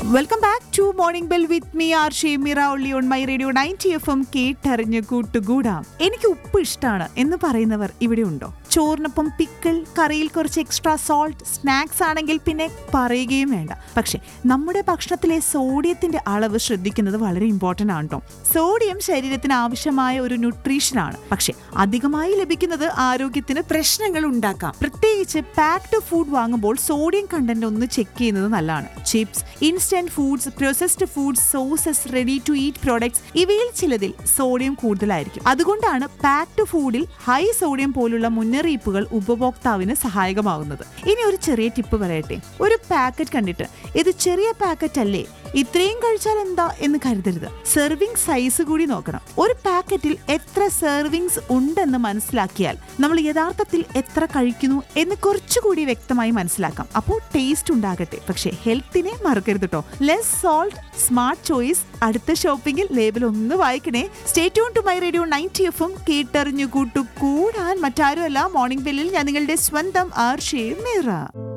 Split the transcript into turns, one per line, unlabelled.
welcome back to morning bell with me R ഷേമിറ only on my radio ninety F M കേട്ടറിഞ്ഞ് കൂട്ടുകൂടാം എനിക്ക് ഉപ്പ് ഇഷ്ടമാണ് എന്ന് പറയുന്നവർ ഇവിടെ ഉണ്ടോ ചോറിനൊപ്പം പിക്കിൾ കറിയിൽ കുറച്ച് എക്സ്ട്രാ സോൾട്ട് സ്നാക്സ് ആണെങ്കിൽ പിന്നെ പറയുകയും വേണ്ട പക്ഷെ നമ്മുടെ ഭക്ഷണത്തിലെ സോഡിയത്തിന്റെ അളവ് ശ്രദ്ധിക്കുന്നത് വളരെ ഇമ്പോർട്ടന്റ് ആണ് കേട്ടോ സോഡിയം ശരീരത്തിന് ആവശ്യമായ ഒരു ന്യൂട്രീഷനാണ് പക്ഷെ അധികമായി ലഭിക്കുന്നത് ആരോഗ്യത്തിന് പ്രശ്നങ്ങൾ ഉണ്ടാക്കാം പ്രത്യേകിച്ച് പാക്ഡ് ഫുഡ് വാങ്ങുമ്പോൾ സോഡിയം കണ്ടന്റ് ഒന്ന് ചെക്ക് ചെയ്യുന്നത് നല്ലതാണ് chips instant foods processed foods sauces ready to eat products ഇവയിൽ ചിലതിൽ സോഡിയം കൂടുതലായിരിക്കും അതുകൊണ്ടാണ് പാക്ഡ് ഫുഡിൽ ഹൈ സോഡിയം പോലുള്ള മുന്നറിയിപ്പുകൾ ഉപഭോക്താവിന് സഹായകമാകുന്നത് ഇനി ഒരു ചെറിയ ടിപ്പ് പറയട്ടെ ഒരു പാക്കറ്റ് കണ്ടിട്ട് ഇത് ചെറിയ പാക്കറ്റ് അല്ലേ ഇത്രയും കഴിച്ചാൽ എന്താ എന്ന് കരുതരുത് സെർവിങ് സൈസ് കൂടി നോക്കണം ഒരു പാക്കറ്റിൽ എത്ര സെർവിങ്സ് ഉണ്ടെന്ന് മനസ്സിലാക്കിയാൽ നമ്മൾ യഥാർത്ഥത്തിൽ എത്ര കഴിക്കുന്നു എന്ന് കുറച്ചുകൂടി വ്യക്തമായി മനസ്സിലാക്കാം അപ്പോൾ ടേസ്റ്റ് ഉണ്ടാകട്ടെ പക്ഷേ ഹെൽത്തിനെ മറക്കരുത് കേട്ടോ ലെസ് സോൾട്ട് സ്മാർട്ട് ചോയ്സ് അടുത്ത ഷോപ്പിംഗിൽ ലേബൽ ഒന്ന് വായിക്കണേ stay tune to my radio ninety എഫും കേട്ടറിഞ്ഞു കൂട്ടു കൂടാൻ മറ്റാരുമല്ല മോർണിംഗ് ബെല്ലിൽ ഞാൻ നിങ്ങളുടെ സ്വന്തം ആർഷേ മീറ